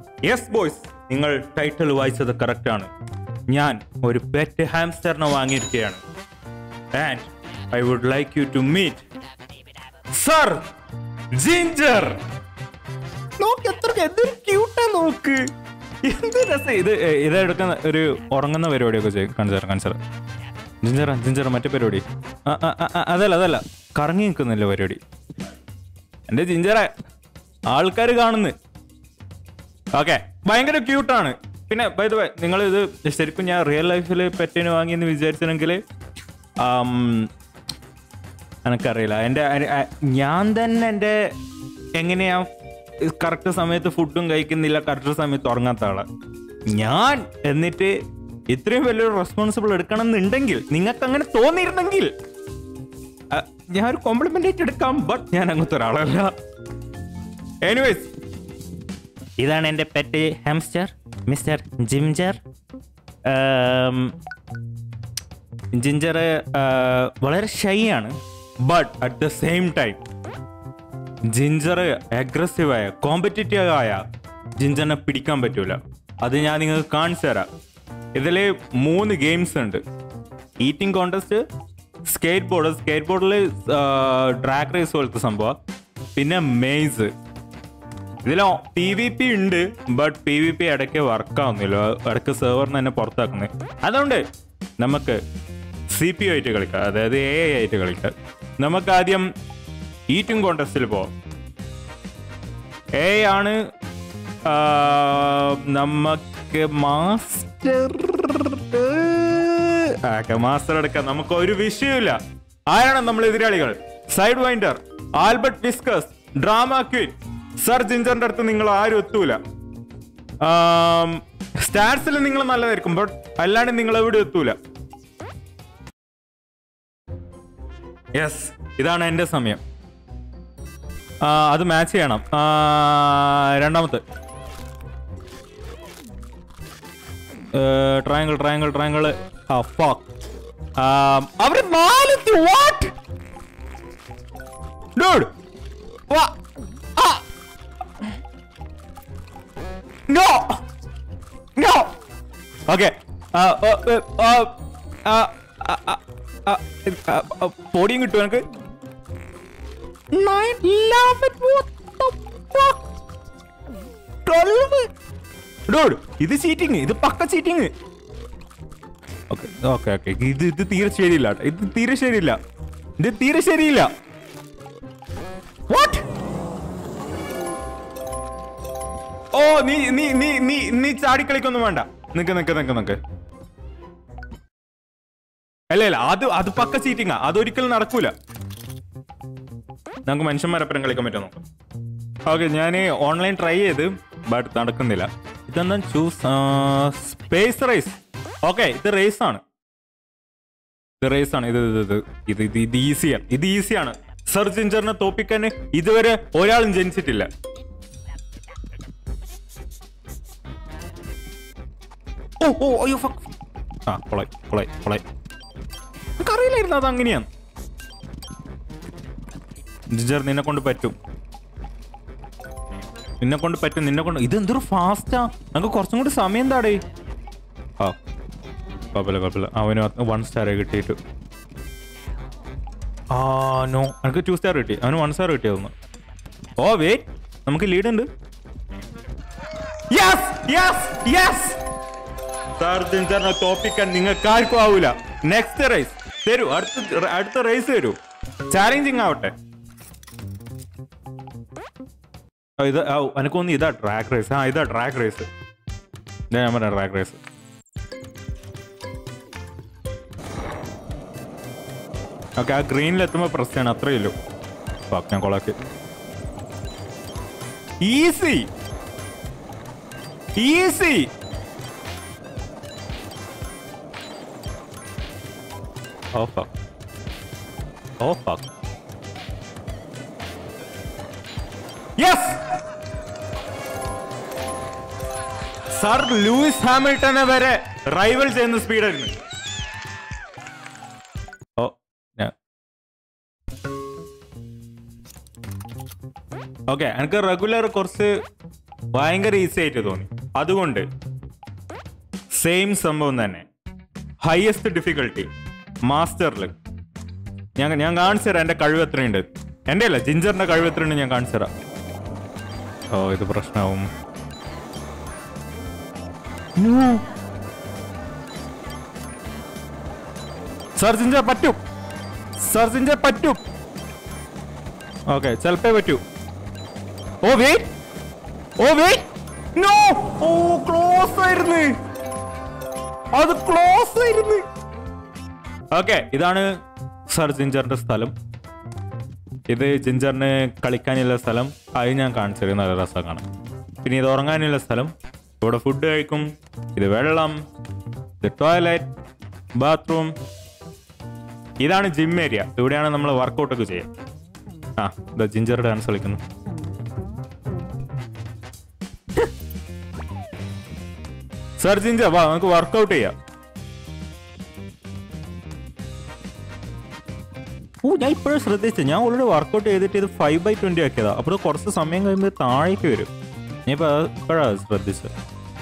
Yes boys നിങ്ങൾ title വായിച്ചത് correct ആണ് ഞാൻ ഒരു പെറ്റ് ഹാംസ്റ്ററിനെ വാങ്ങിയിരിക്കുകയാണ് and I would like you to meet sir Ginger നോക്ക് എത്ര എന്തൊരു ക്യൂട്ടാ നോക്ക് എന്ത് രസം ഇത് ഏ, ഇത് എടുക്കുന്ന ഒരു ഉറങ്ങുന്ന പരിപാടിയൊക്കെ ചെയ്യും കാണിച്ചാർ കാണിച്ചാർ ജിഞ്ചറ ജിഞ്ചറ മറ്റേ പരിപാടി ആ, ആ, ആ, ആ, അതല്ല അതല്ല കറങ്ങി നിൽക്കുന്നില്ല പരിപാടി എന്റെ ജിഞ്ചറ ആൾക്കാർ കാണുന്നു ഓക്കെ ഭയങ്കര ക്യൂട്ടാണ് പിന്നെ ബൈ ദ വേ നിങ്ങൾ ഇത് ശരിക്കും ഞാൻ റിയൽ ലൈഫിൽ പെറ്റിന് വാങ്ങിയെന്ന് വിചാരിച്ചിരുന്നെങ്കിൽ എനിക്കറിയില്ല എൻ്റെ അരി- അ- ഞാൻ തന്നെ എൻ്റെ എങ്ങനെയാ കറക്റ്റ് സമയത്ത് ഫുഡും കഴിക്കുന്നില്ല കറക്റ്റ് സമയത്ത് ഉറങ്ങാത്ത ആളാ ഞാൻ എന്നിട്ട് ഇത്രയും വലിയൊരു റെസ്പോൺസിബിൾ എടുക്കണം എന്നുണ്ടെങ്കിൽ നിങ്ങൾക്ക് അങ്ങനെ തോന്നിയിരുന്നെങ്കിൽ അ, ഞാൻ ഒരു കോംപ്ലിമെന്റ് ആയിട്ട് എടുക്കാം ബട്ട് ഞാൻ അങ്ങനത്തെ ഒരാളല്ല എനിവേസ് ഇതാണ് എൻ്റെ pet hamster mister Ginger Ginger വളരെ ഷൈ ആണ് but at the same time Ginger അഗ്രസീവായ കോമ്പറ്റീറ്റീവ് ആയ ജിഞ്ചറിനെ പിടിക്കാൻ പറ്റൂല അത് ഞാൻ നിങ്ങൾക്ക് കാണിച്ചു തരാം ഇതിൽ മൂന്ന് ഗെയിംസ് ഉണ്ട് eating contest skate board skate ബോർഡിൽ ഡ്രാഗ് റേസ് പോലത്തെ സംഭവം പിന്നെ മെയ്സ് ഇതിൽ പി വി പി ഉണ്ട് ബട്ട് പി വി പി ഇടയ്ക്ക് വർക്ക് ആവുന്നില്ല ഇടയ്ക്ക് സെർവറിന് തന്നെ പുറത്താക്കുന്നത് അതുകൊണ്ട് നമുക്ക് സി പി ആയിട്ട് കളിക്കാം അതായത് എ ഐ ആയിട്ട് കളിക്കാം നമുക്ക് ആദ്യം ഈറ്റിംഗ് കോntestൽ പോവാം എ ആണ് ആ, നമുക്ക് മാസ്റ്റർ മാസ്റ്റർ എടുക്കാം നമുക്ക് ഒരു വിഷയമില്ല ആരാണ് നമ്മൾ എതിരാളികൾ sidewinder Albert whiskers drama queen sir ജിഞ്ചറിന്റെ അടുത്ത് നിങ്ങൾ ആരും എത്തൂല സ്റ്റാറ്റ്സിൽ നിങ്ങൾ നല്ലതായിരിക്കും ബട്ട് അല്ലാണ്ട് നിങ്ങൾ എവിടെ എത്തൂല യെസ് ഇതാണ് എന്റെ സമയം ആ, അത് മാച്ച് ചെയ്യണം ആ, രണ്ടാമത്തെ ട്രയാങ്കിൾ ട്രയാങ്കിൾ ട്രയാങ്കിൾ ആ ഫക്ക് അവര് നാലെത്തി വാട്ട് ഡൂഡ് വാ ആ നോ നോ ഓക്കെ പോടിയും കിട്ടും എനിക്ക് Nine, eleven, what the fuck? Twelve? Dude, ഇത് ചീറ്റിങ് ഇത് പക്ക ചീറ്റിങ് ഓക്കെ ഓക്കെ ഓക്കെ ഇത് ഇത് തീരെ ശരിയില്ല ട്ടോ. ഇത് തീരെ ശരിയില്ല ഇത് തീരെ ശരിയില്ല വാട്ട് ഓ നീ നീ നീ നീ നീ ചാടിക്കളിക്കൊന്നും വേണ്ട നിക്ക് നിക്ക് നിക്ക് നിക്ക് അല്ല അല്ല അത് അത് പക്ക ചീറ്റിങ്ങാ അതൊരിക്കലും നടക്കൂല നമുക്ക് മനുഷ്യന്മാരപ്പുറം കളിക്കാൻ പറ്റുമോ നോക്കാം ഓക്കെ ഞാൻ ഓൺലൈൻ ട്രൈ ചെയ്ത് ബട്ട് നടക്കുന്നില്ല ഇതെന്താ ചൂസ് സ്പേസ് റേസ് ഓക്കെ ഇത് റേസ് ആണ് ഇത് റേസ് ആണ് ഇത് ഇത് ഇത് ഇത് ഇത് ഇത് ഈസിയാണ് ഇത് ഈസിയാണ് സെർച്ച് ഇഞ്ചറിനെ തോപ്പിക്കാൻ ഇതുവരെ ഒരാളും ജനിച്ചിട്ടില്ല ഓ ഓ അയ്യോ fuck. ആ കൊളായി കൊളായി കൊളായി എനിക്കറിയില്ലായിരുന്നു അത് അങ്ങനെയാണ് ജിജർ നിന്നെ കൊണ്ട് പറ്റും നിന്നെ കൊണ്ട് പറ്റും നിന്നെ കൊണ്ട് ഇത് എന്തൊരു ഫാസ്റ്റാ നമുക്ക് കുറച്ചും കൂടി സമയം താടേ ആ കുഴപ്പമില്ല കുഴപ്പമില്ല അവന് വൺ സ്റ്റാർ കിട്ടിയിട്ട് ആ നോ എനിക്ക് ടു സ്റ്റാർ കിട്ടി അവന് വൺ സ്റ്റാർ കിട്ടിയതൊന്ന് ഓ വെയിറ്റ് നമുക്ക് ലീഡ് ഉണ്ട് യെസ് യെസ് യെസ് സാർജൻസറിനെ തോപ്പിക്കാൻ നിങ്ങൾക്ക് ആർക്കും ആവൂല നെക്സ്റ്റ് റേസ് തരൂ അടുത്ത അടുത്ത റേസ് തരൂ ചാലഞ്ചിങ് ആവട്ടെ ആ, ഇത് ആ, എനിക്ക് തോന്നി ഇതാ ട്രാക്ക് റേസ് ആ ഇതാ ട്രാക്ക് റേസ് ഇതാ ഞാൻ പറഞ്ഞ ട്രാക്ക് റേസ് ഓക്കെ ആ ഗ്രീനിൽ എത്തുമ്പോൾ പ്രസ് ചെയ്യണം അത്രയേ ഉള്ളൂ ഫക്ക്, ഞാൻ കൊളാക്കി easy easy oh fuck oh fuck yes sir Lewis ഹാമിൽട്ടനെ വരെ റൈവൽ ചെയ്യുന്ന സ്പീഡായിരുന്നു ഓ ഞാൻ ഓക്കെ എനിക്ക് റെഗുലർ കുറച്ച് ഭയങ്കര ഈസി ആയിട്ട് തോന്നി അതുകൊണ്ട് സെയിം സംഭവം തന്നെ ഹയസ്റ്റ് ഡിഫിക്കൽട്ടി മാസ്റ്ററിൽ ഞാൻ ഞാൻ കാണിച്ചു തരാം എൻ്റെ കഴിവ് എത്രയുണ്ട് എൻ്റെ അല്ല ജിഞ്ചറിൻ്റെ കഴിവ് എത്രയുണ്ട് ഞാൻ കാണിച്ചു തരാം ഓ ഇത് പ്രശ്നമാവും സർ ജിഞ്ചർ പറ്റും സർ ജിഞ്ചർ പറ്റും ഓക്കെ ചിലപ്പേ പറ്റൂ oh wait oh wait no oh close ആയിരുന്നു അത് ക്ലോസ് ആയിരുന്നു ഓക്കെ ഇതാണ് സർ ജിഞ്ചറിന്റെ സ്ഥലം ഇത് ജിഞ്ചറിന് കളിക്കാനുള്ള സ്ഥലം അത് ഞാൻ കാണിച്ചത് നല്ല രസം കാണാം പിന്നെ ഇത് ഉറങ്ങാനുള്ള സ്ഥലം ഇവിടെ ഫുഡ് കഴിക്കും ഇത് വെള്ളം ഇത് ടോയ്ലറ്റ് ബാത്റൂം ഇതാണ് ജിം ഏരിയ ഇവിടെയാണ് നമ്മൾ വർക്കൗട്ട് ഒക്കെ ചെയ്യുക ആ ഇതാ ജിഞ്ചർ ഡാൻസ് കളിക്കുന്നു സർ ജിഞ്ചർ വാ നമുക്ക് വർക്കൗട്ട് ചെയ്യാം ഓ ഞാൻ ഇപ്പോഴും ശ്രദ്ധിച്ചു ഞാൻ ഓൾറെഡി വർക്കൗട്ട് ചെയ്തിട്ട് ഇത് ഫൈവ് ബൈ ട്വന്റി ആക്കിയതാ അപ്പോൾ കുറച്ച് സമയം കഴിയുമ്പോൾ ഇത് താഴേക്ക് വരും ഞാൻ ഇപ്പോൾ ഇപ്പോഴാണ് ശ്രദ്ധിച്ചത്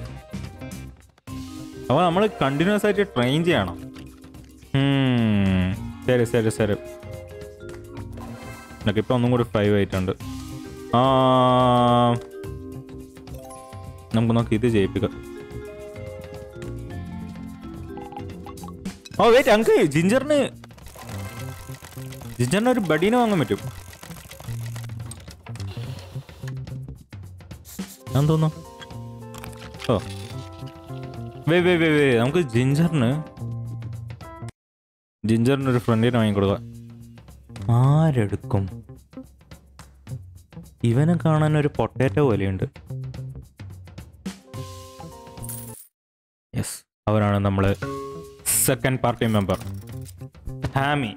അപ്പോൾ നമ്മൾ കണ്ടിന്യൂസ് ആയിട്ട് ട്രെയിൻ ചെയ്യണം ഉം. ശരി ശരി ശരി എന്നൊക്കെ ഇപ്പൊ ഒന്നും കൂടി ഫൈവ് ആയിട്ടുണ്ട് ആ നമുക്ക് നോക്കി ഇത് ചെയ്യിപ്പിക്കാം ഓ വെയിറ്റ് അങ്ക് ജിഞ്ചറിന് ജിഞ്ചറിന് ഒരു ബഡീനെ വാങ്ങാൻ പറ്റും ഞാൻ തോന്നുന്നു ഓ വേ വേ വേ വേ നമുക്ക് ജിഞ്ചറിന് ജിഞ്ചറിന് ഒരു ഫ്രണ്ടിനെ വാങ്ങിക്കൊടുക്കുക ആരെടുക്കും ഇവനെ കാണാൻ ഒരു പൊട്ടാറ്റോ പോലെയുണ്ട് യെസ് അവനാണ് നമ്മള് second party member Hammy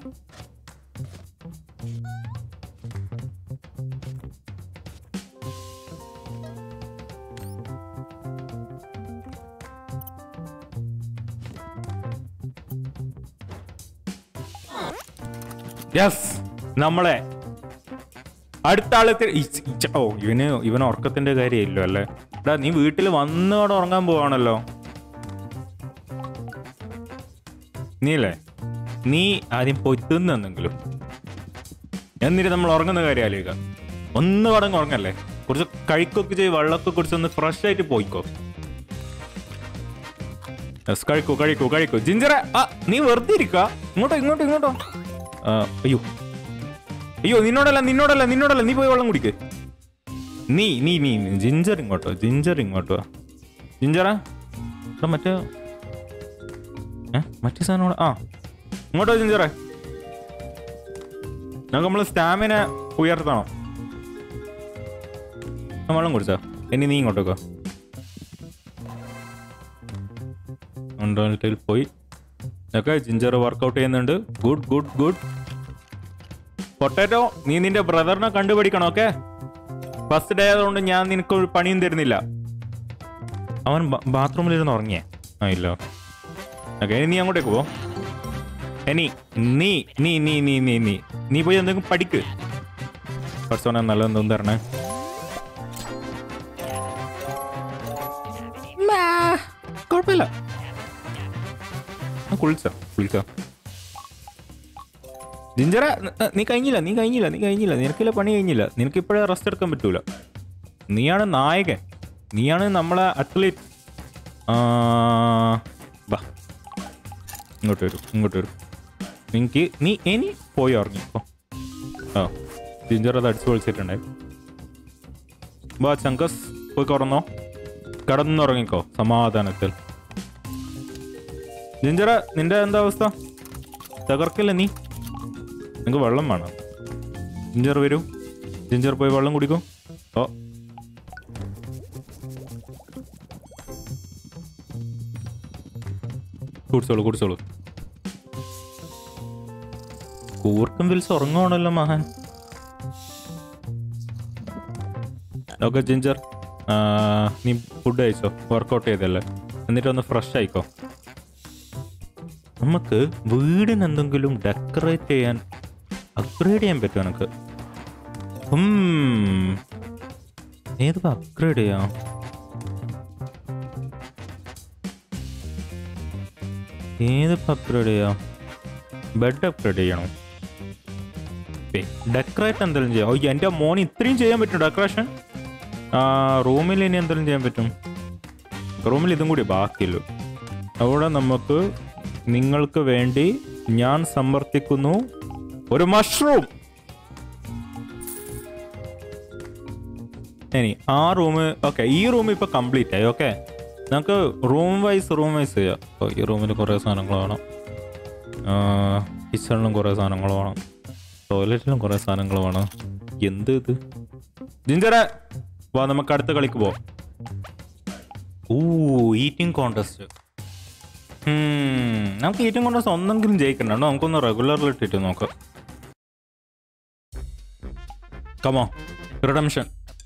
yes നമ്മളെ അടുത്ത ആള് എത്തി- ഇ- ഇ- ഓ ഇവന് ഇവന് ഉറക്കത്തിന്റെ കാര്യമില്ലോ അല്ലേ എടാ നീ വീട്ടിൽ വന്നോടെ ഉറങ്ങാൻ പോവാണല്ലോ നീല്ലേ നീ ആദ്യം പൊത്തുന്നെങ്കിലും എന്നിട്ട് നമ്മൾ ഉറങ്ങുന്ന കാര്യം ആലോചിക്കുക ഒന്ന് പടങ്ങ് ഉറങ്ങല്ലേ കുറച്ച് കഴിക്കൊക്കെ ചെയ്ത് വെള്ളമൊക്കെ കുടിച്ച് ഒന്ന് ഫ്രഷ് ആയിട്ട് പോയിക്കോ യെസ് കഴിക്കൂ കഴിക്കൂ കഴിക്കൂ ജിഞ്ചറെ ആ നീ വെറുതെ ഇരിക്ക ഇങ്ങോട്ടോ ഇങ്ങോട്ടോ ഇങ്ങോട്ടോ ആ, അയ്യോ അയ്യോ നിന്നോടല്ല നിന്നോടല്ല നിന്നോടല്ല നീ പോയി വെള്ളം കുടിക്ക് നീ നീ നീ നീ, ജിഞ്ചർ ഇങ്ങോട്ടോ ജിഞ്ചർ ഇങ്ങോട്ടോ ജിഞ്ചറാ എടാ മറ്റേ ഏ മറ്റേ സാധനം കൂടെ- ആ ഇങ്ങോട്ടോ ജിഞ്ചറെ നമുക്ക് നമ്മൾ സ്റ്റാമിന ഉയർത്തണം ആ, വെള്ളം കുടിച്ചോ ഇനി നീ ഇങ്ങോട്ടേക്കോ ഉണ്ടോട്ടിൽ പോയി ഒക്കെ ജിഞ്ചർ വർക്കൗട്ട് ചെയ്യുന്നുണ്ട് ഗുഡ് ഗുഡ് ഗുഡ് പൊട്ടാറ്റോ നീ നിന്റെ ബ്രദറിനെ കണ്ടുപിടിക്കണം ഓക്കെ ഫസ്റ്റ് ഡേ ആയതുകൊണ്ട് ഞാൻ നിനക്ക് ഒരു പണിയും തരുന്നില്ല അവൻ ബാത്റൂമിൽ ഇരുന്ന് ഉറങ്ങിയേ ആ ഇല്ല ഓക്കെ ഇനി നീ അങ്ങോട്ടേക്ക് പോ ഇനി നീ നീ നീ നീ നീ നീ നീ പോയി എന്തെങ്കിലും പഠിക്ക് കുറച്ചോനെ നല്ല എന്തും തരണേ മാ, കുഴപ്പമില്ല ആ, കുളിച്ചോ കുളിച്ചോ ജിഞ്ചറ ന- നീ കഴിഞ്ഞില്ല നീ കഴിഞ്ഞില്ല നീ കഴിഞ്ഞില്ല നിനക്കില്ല പണി കഴിഞ്ഞില്ല നിനക്ക് ഇപ്പോഴേ റെസ്റ്റ് എടുക്കാൻ പറ്റൂല നീയാണ് നായകൻ നീയാണ് നമ്മളെ അത്ലീറ്റ് വാ ഇങ്ങോട്ട് വരൂ ഇങ്ങോട്ട് വരൂ നിനക്ക് നീ ഇനി പോയി ഉറങ്ങിക്കോ ആ ജിഞ്ചർ അത് അടിച്ചു പൊളിച്ചിട്ടുണ്ടായി വാ ചങ്കസ് പോയി കുറന്നോ കിടന്നുറങ്ങിക്കോ സമാധാനത്തിൽ ജിഞ്ചറ നിന്റെ എന്താ അവസ്ഥ തകർക്കില്ല നീ നിങ്ങക്ക് വെള്ളം വേണം ജിഞ്ചർ വരൂ ജിഞ്ചർ പോയി വെള്ളം കുടിക്കൂ ഓ കുടിച്ചോളൂ കുടിച്ചോളൂ കൂർക്കം വിൽസ് ഉറങ്ങുവാണല്ലോ മഹാൻ ഓക്കെ ജിഞ്ചർ ആ, നീ ഫുഡ് കഴിച്ചോ വർക്കൗട്ട് ചെയ്തല്ലേ എന്നിട്ട് ഒന്ന് ഫ്രഷ് ആയിക്കോ നമുക്ക് വീടിന് എന്തെങ്കിലും ഡെക്കറേറ്റ് ചെയ്യാൻ അപ്ഗ്രേഡ് ചെയ്യാൻ പറ്റുമോ എനിക്ക് ഉം. ഏത് അപ്ഗ്രേഡ് ചെയ്യാം ഏത് അപ്ഗ്രേഡ് ചെയ്യാം ബെഡ് അപ്ഗ്രേഡ് ചെയ്യണം ഡെക്കറേറ്റ് എന്തെങ്കിലും ചെയ്യാം ഓ എൻ്റെ മോൻ ഇത്രയും ചെയ്യാൻ പറ്റും ഡെക്കറേഷൻ റൂമിൽ ഇനി എന്തെങ്കിലും ചെയ്യാൻ പറ്റും റൂമിൽ ഇതും കൂടി ബാക്കിയുള്ളൂ അവിടെ നമുക്ക് നിങ്ങൾക്ക് വേണ്ടി ഞാൻ സമർത്ഥിക്കുന്നു ഒരു മഷ്റൂം ഇനി ആ റൂം ഓക്കെ ഈ റൂം ഇപ്പൊ കംപ്ലീറ്റ് ആയി ഓക്കെ നമുക്ക് റൂം വൈസ് റൂം വൈസ് ചെയ്യാം ഓ ഈ റൂമിൽ കുറേ സാധനങ്ങൾ വേണം കിച്ചണിലും കുറേ സാധനങ്ങൾ വേണം ടോയ്ലറ്റിലും കുറേ സാധനങ്ങൾ വേണം എന്ത് ഇത് ജിഞ്ചറെ വാ നമുക്ക് അടുത്ത കളിക്ക് പോവാം ഓ ഈറ്റിംഗ് കോntest നമുക്ക് ഈറ്റിംഗ് കോൺടസ്റ്റ് ഒന്നെങ്കിലും ജയിക്കണ്ട കേട്ടോ. നമുക്കൊന്ന് റെഗുലറിൽ ഇട്ടിട്ട് നോക്കാം കമോ റിഡംഷൻ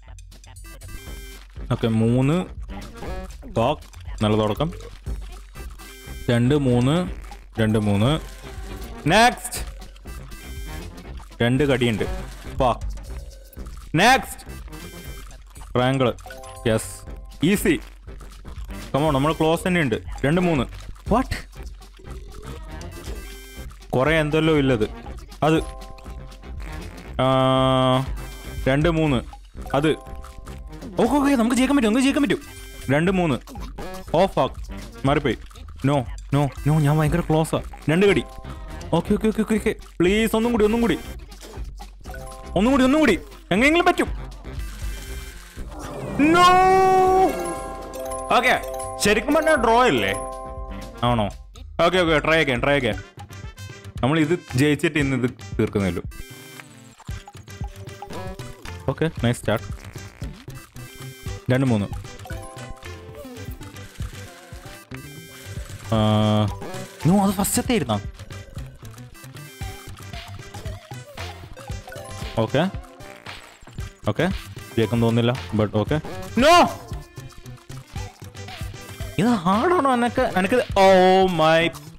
ഓക്കെ മൂന്ന് ടോക്ക് നല്ല തുടക്കം രണ്ട് മൂന്ന് രണ്ട് മൂന്ന് നെക്സ്റ്റ് രണ്ട് കടിയുണ്ട് പാക്ക് next triangle yes easy come on നമ്മൾ ക്ലോസ് തന്നെ ഉണ്ട് രണ്ട് മൂന്ന് വാട്ട് കുറെ എന്തല്ലോ ഇല്ലത് അത് ആ, രണ്ട് മൂന്ന് അത് ഓക്കെ ഓക്കെ നമുക്ക് ജയിക്കാൻ പറ്റും നമുക്ക് ജയിക്കാൻ പറ്റും രണ്ട് മൂന്ന് ഓഫ് ആക്ക് മാറിപ്പോയി നോ നോ നോ ഞാൻ ഭയങ്കര ക്ലോസാ രണ്ട് കടി okay okay okay okay okay please ഒന്നും കൂടി ഒന്നും കൂടി ഒന്നും കൂടി ഒന്നും കൂടി എങ്ങനെയെങ്കിലും പറ്റും നോ ഓക്കെ ശരിക്കും പറഞ്ഞാൽ ഡ്രോ അല്ലേ ആണോ ഓക്കെ ഓക്കെ ട്രൈ ആക്കാൻ ട്രൈ ആക്കാൻ നമ്മൾ ഇത് ജയിച്ചിട്ട് ഇന്ന് ഇത് തീർക്കുന്നില്ലു ഓക്കെ നൈസ് സ്റ്റാർട്ട് രണ്ട് മൂന്ന് നോ അത് ഫസ്റ്റത്തെ ഇരുന്നാ ഓക്കെ ഓക്കെ ജയിക്കാൻ തോന്നില്ല ബട്ട് ഓക്കെ നോ ഇത് ഹാർഡാണോ എനക്ക് എനക്ക് oh my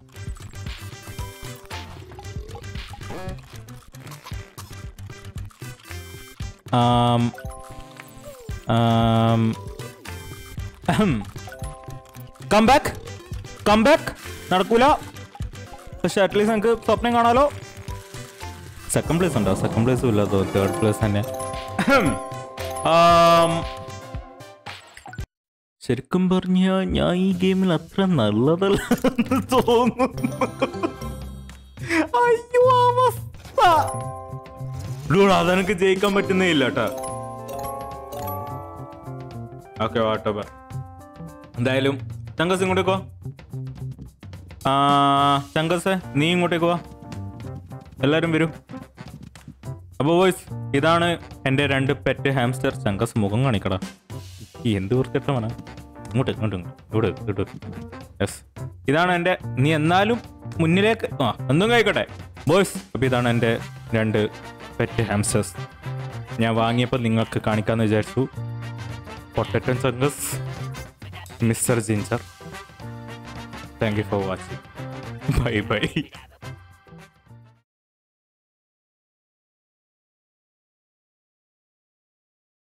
come back come back നടക്കൂല പക്ഷെ അറ്റ്ലീസ്റ്റ് നമുക്ക് സ്വപ്നം കാണാലോ സെക്കൻഡ് പ്ലേസ് ഉണ്ടോ സെക്കൻഡ് പ്ലേസും ഇല്ല തേർഡ് പ്ലേസ് തന്നെ ആം, ശരിക്കും പറഞ്ഞ ഞാൻ ഈ ഗെയിമിൽ അത്ര നല്ലതല്ല എന്ന് തോന്നുന്നു അയ്യോ അവസ്ഥ ഡൂഡ് അതെനിക്ക് ജയിക്കാൻ പറ്റുന്നേ ഇല്ല കേട്ടാ ഓക്കെ വാട്ടപ്പ എന്തായാലും ചങ്കസ് ഇങ്ങോട്ടേക്ക് വാ ആ ചങ്കസ് നീ ഇങ്ങോട്ടേക്ക് വാ എല്ലാരും വരൂ അപ്പൊ ബോയ്സ് ഇതാണ് എൻ്റെ രണ്ട് പെറ്റ് ഹാംസ്റ്റർ ചങ്കസ് മുഖം കാണിക്കടാ ഈ എന്ത് വൃത്തിട്ടമാണ് ഇങ്ങോട്ട് ഇങ്ങോട്ട് ഇങ്ങോട്ട്. ഇവിടെ ഇവിടെ യെസ് ഇതാണ് എൻ്റെ നീ എന്നാലും മുന്നിലേക്ക് ആ എന്തും കഴിക്കട്ടെ ബോയ്സ് അപ്പോൾ ഇതാണ് എൻ്റെ രണ്ട് പെറ്റ് ഹാംസ്റ്റേഴ്സ് ഞാൻ വാങ്ങിയപ്പോൾ നിങ്ങൾക്ക് കാണിക്കാമെന്ന് വിചാരിച്ചു പൊട്ടറ്റൻ chunks mister Ginger thank you for watching bye by